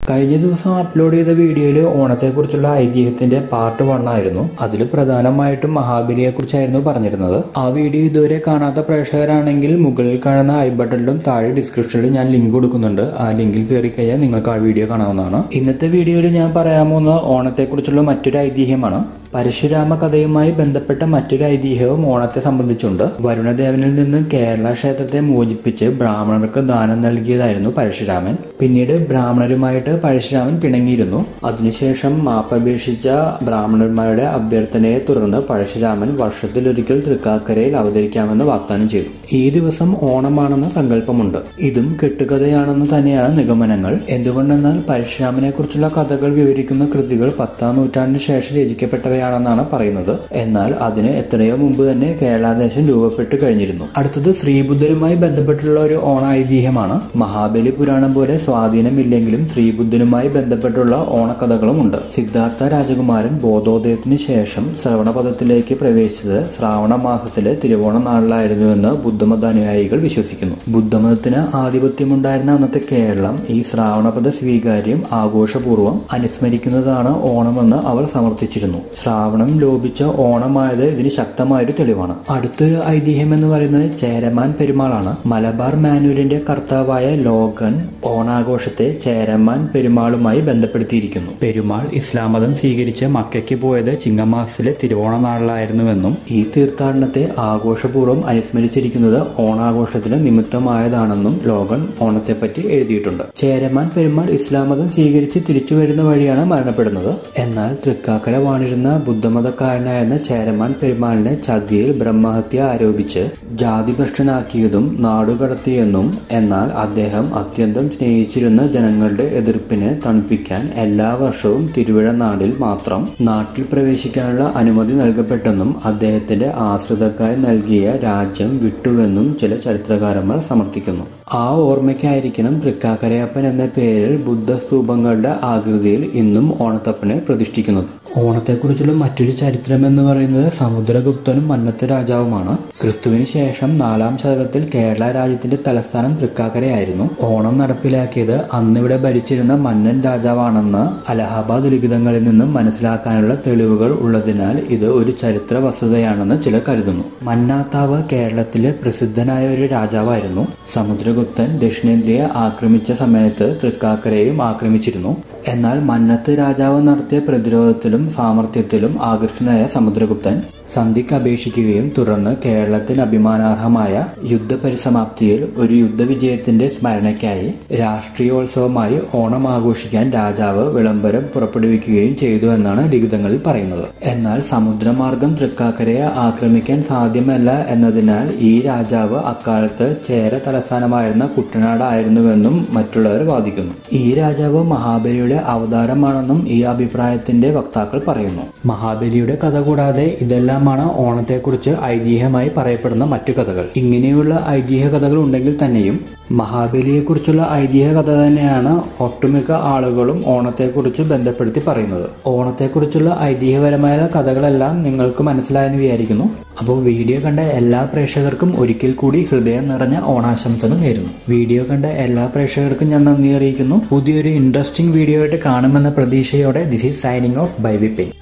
കഴിഞ്ഞ ദിവസം അപ്ലോഡ് ചെയ്ത വീഡിയോയിൽ ഓണത്തെക്കുറിച്ചുള്ള ഐതിഹ്യത്തിന്റെ പാർട്ട് വൺ ആയിരുന്നു അതിൽ പ്രധാനമായിട്ടും മഹാബലിയെ കുറിച്ചായിരുന്നു പറഞ്ഞിരുന്നത് ആ വീഡിയോ ഇതുവരെ കാണാത്ത പ്രേക്ഷകരാണെങ്കിൽ മുകളിൽ കാണുന്ന ഐ ബട്ടണിലും താഴെ ഡിസ്ക്രിപ്ഷനിലും ഞാൻ ലിങ്ക് കൊടുക്കുന്നുണ്ട് ആ ലിങ്കിൽ കയറി കഴിഞ്ഞാൽ നിങ്ങൾക്ക് ആ വീഡിയോ കാണാവുന്നതാണ് ഇന്നത്തെ വീഡിയോയിൽ ഞാൻ പറയാൻ പോകുന്ന ഓണത്തെക്കുറിച്ചുള്ള മറ്റൊരു ഐതിഹ്യമാണ് പരശുരാമ കഥയുമായി ബന്ധപ്പെട്ട മറ്റൊരു ഐതിഹ്യവും ഓണത്തെ സംബന്ധിച്ചുണ്ട് വരുണദേവനിൽ നിന്ന് കേരള ക്ഷേത്രത്തെ മോചിപ്പിച്ച് ബ്രാഹ്മണർക്ക് ദാനം നൽകിയതായിരുന്നു പരശുരാമൻ പിന്നീട് ബ്രാഹ്മണരുമായിട്ട് പരശുരാമൻ പിണങ്ങിയിരുന്നു അതിനുശേഷം മാപ്പപേക്ഷിച്ച ബ്രാഹ്മണന്മാരുടെ അഭ്യർത്ഥനയെ തുടർന്ന് പരശുരാമൻ വർഷത്തിലൊരിക്കൽ തൃക്കാക്കരയിൽ അവതരിക്കാമെന്ന് വാഗ്ദാനം ചെയ്തു ഈ ദിവസം ഓണമാണെന്ന സങ്കല്പമുണ്ട് ഇതും കെട്ടുകഥയാണെന്ന് തന്നെയാണ് നിഗമനങ്ങൾ എന്തുകൊണ്ടെന്നാൽ പരശുരാമനെ കുറിച്ചുള്ള കഥകൾ വിവരിക്കുന്ന കൃതികൾ പത്താം നൂറ്റാണ്ടിന് ശേഷം രചിക്കപ്പെട്ടവയാണെന്നാണ് പറയുന്നത് എന്നാൽ അതിന് എത്രയോ മുമ്പ് തന്നെ കേരളാദേശം രൂപപ്പെട്ടു കഴിഞ്ഞിരുന്നു അടുത്തത് ശ്രീബുദ്ധരുമായി ബന്ധപ്പെട്ടുള്ള ഒരു ഓണ ഐതിഹ്യമാണ് മഹാബലി പുരാണം പോലെ സ്വാധീനമില്ലെങ്കിലും ശ്രീബുദ്ധനുമായി ബന്ധപ്പെട്ടുള്ള ഓണക്കഥകളും ഉണ്ട് സിദ്ധാർത്ഥ രാജകുമാരൻ ബോധോദയത്തിന് ശേഷം ശ്രവണപദത്തിലേക്ക് പ്രവേശിച്ചത് ശ്രാവണ മാസത്തിലെ തിരുവോണ നാളിലായിരുന്നുവെന്ന് ബുദ്ധമത അനുയായികൾ വിശ്വസിക്കുന്നു ബുദ്ധമതത്തിന് ആധിപത്യമുണ്ടായിരുന്ന അന്നത്തെ കേരളം ഈ ശ്രാവണപദ സ്വീകാര്യം ആഘോഷപൂർവ്വം അനുസ്മരിക്കുന്നതാണ് ഓണമെന്ന് അവർ സമർത്ഥിച്ചിരുന്നു ശ്രാവണം ലോപിച്ച ഓണമായത് ഇതിന് ശക്തമായൊരു തെളിവാണ് അടുത്തൊരു ഐതിഹ്യം എന്ന് പറയുന്നത് ചേരമാൻ പെരുമാളാണ് മലബാർ മാനുവലിന്റെ കർത്താവായ ലോകൻ ഓണാഘോഷത്തെ ചേരമാൻ പെരുമാളുമായി ബന്ധപ്പെടുത്തിയിരിക്കുന്നു പെരുമാൾ ഇസ്ലാം മതം സ്വീകരിച്ച് മക്കയ്ക്ക് പോയത് ചിങ്ങമാസത്തിലെ തിരുവോണ നാളിലായിരുന്നുവെന്നും ഈ തീർത്ഥാടനത്തെ ആഘോഷപൂർവ്വം അനുസ്മരിച്ചിരിക്കുന്നത് ഓണാഘോഷത്തിന് നിമിത്തമായതാണെന്നും ലോകൻ ഓണത്തെപ്പറ്റി എഴുതിയിട്ടുണ്ട് ചേരമാൻ പെരുമാൾ ഇസ്ലാം മതം സ്വീകരിച്ച് തിരിച്ചു വരുന്ന വഴിയാണ് മരണപ്പെടുന്നത് എന്നാൽ തൃക്കാക്കര വാണിരുന്ന ബുദ്ധമതക്കാരനായിരുന്ന ചേരമാൻ പെരുമാളിനെ ചതിയിൽ ബ്രഹ്മഹത്യ ആരോപിച്ച് ജാതിഭ്രഷ്ടനാക്കിയതും നാടുകടത്തിയെന്നും എന്നാൽ അദ്ദേഹം അത്യന്തം സ്നേഹിച്ചിരുന്ന ജനങ്ങളുടെ എതിർപ്പിനെ തണുപ്പിക്കാൻ എല്ലാ വർഷവും തിരുവിഴ നാടിൽ മാത്രം നാട്ടിൽ പ്രവേശിക്കാനുള്ള അനുമതി നൽകപ്പെട്ടെന്നും അദ്ദേഹത്തിന്റെ ആശ്രിതക്കായി നൽകിയ രാജ്യം വിട്ടുവെന്നും ചില ചരിത്രകാരന്മാർ സമർത്ഥിക്കുന്നു ആ ഓർമ്മയ്ക്കായിരിക്കണം തൃക്കാക്കരയപ്പൻ എന്ന പേരിൽ ബുദ്ധസ്തൂപങ്ങളുടെ ആകൃതിയിൽ ഇന്നും ഓണത്തപ്പനെ പ്രതിഷ്ഠിക്കുന്നത് ഓണത്തെക്കുറിച്ചുള്ള മറ്റൊരു ചരിത്രം എന്ന് പറയുന്നത് സമുദ്രഗുപ്തനും മന്നത്ത് രാജാവുമാണ് ക്രിസ്തുവിന് ശേഷം നാലാം ശതകത്തിൽ കേരള രാജ്യത്തിന്റെ തലസ്ഥാനം തൃക്കാക്കരയായിരുന്നു ഓണം നടപ്പിലാക്കിയത് അന്നിവിടെ ഭരിച്ചിരുന്ന മന്നൻ രാജാവാണെന്ന് അലഹാബാദ് ലിഖിതങ്ങളിൽ നിന്നും മനസ്സിലാക്കാനുള്ള തെളിവുകൾ ഉള്ളതിനാൽ ഇത് ഒരു ചരിത്ര വസ്തുതയാണെന്ന് ചിലർ കരുതുന്നു മന്നാത്താവ് കേരളത്തിലെ പ്രസിദ്ധനായ ഒരു രാജാവായിരുന്നു സമുദ്രഗുപ്തൻ ദക്ഷിണേന്ത്യയെ ആക്രമിച്ച സമയത്ത് തൃക്കാക്കരയും ആക്രമിച്ചിരുന്നു എന്നാൽ മന്നത്ത് രാജാവ് നടത്തിയ പ്രതിരോധത്തിലും സാമർഥ്യത്തിലും ആകർഷണനായ സമുദ്രഗുപ്തൻ സന്ധിക്ക് അപേക്ഷിക്കുകയും തുടർന്ന് കേരളത്തിന് അഭിമാനാർഹമായ യുദ്ധപരിസമാപ്തിയിൽ ഒരു യുദ്ധവിജയത്തിന്റെ സ്മരണയ്ക്കായി രാഷ്ട്രീയോത്സവമായി ഓണം ആഘോഷിക്കാൻ രാജാവ് വിളംബരം പുറപ്പെടുവിക്കുകയും ചെയ്തു എന്നാണ് ലിഖിതങ്ങളിൽ പറയുന്നത് എന്നാൽ സമുദ്രമാർഗം തൃക്കാക്കരയെ ആക്രമിക്കാൻ സാധ്യമല്ല എന്നതിനാൽ ഈ രാജാവ് അക്കാലത്ത് ചേര തലസ്ഥാനമായിരുന്ന കുട്ടനാടായിരുന്നുവെന്നും മറ്റുള്ളവർ വാദിക്കുന്നു ഈ രാജാവ് മഹാബലിയുടെ അവതാരമാണെന്നും ഈ അഭിപ്രായത്തിന്റെ വക്താക്കൾ പറയുന്നു മഹാബലിയുടെ കഥ കൂടാതെ ഇതെല്ലാമാണ് ഓണത്തെക്കുറിച്ച് ഐതിഹ്യമായി പറയപ്പെടുന്ന മറ്റു കഥകൾ ഇങ്ങനെയുള്ള ഐതിഹ്യ കഥകൾ ഉണ്ടെങ്കിൽ തന്നെയും മഹാബലിയെക്കുറിച്ചുള്ള ഐതിഹ്യ കഥ തന്നെയാണ് ഒട്ടുമിക്ക ആളുകളും ഓണത്തെക്കുറിച്ച് ബന്ധപ്പെടുത്തി പറയുന്നത് ഓണത്തെക്കുറിച്ചുള്ള ഐതിഹ്യപരമായ കഥകളെല്ലാം നിങ്ങൾക്ക് മനസ്സിലായെന്ന് വിചാരിക്കുന്നു അപ്പോൾ വീഡിയോ കണ്ട എല്ലാ പ്രേക്ഷകർക്കും ഒരിക്കൽ കൂടി ഹൃദയം നിറഞ്ഞ ഓണാശംസകൾ നേരുന്നു വീഡിയോ കണ്ട എല്ലാ പ്രേക്ഷകർക്കും ഞാൻ നന്ദി അറിയിക്കുന്നു പുതിയൊരു ഇൻട്രസ്റ്റിംഗ് വീഡിയോ ആയിട്ട് കാണുമെന്ന പ്രതീക്ഷയോടെ this is signing off by വിപ്പിൻ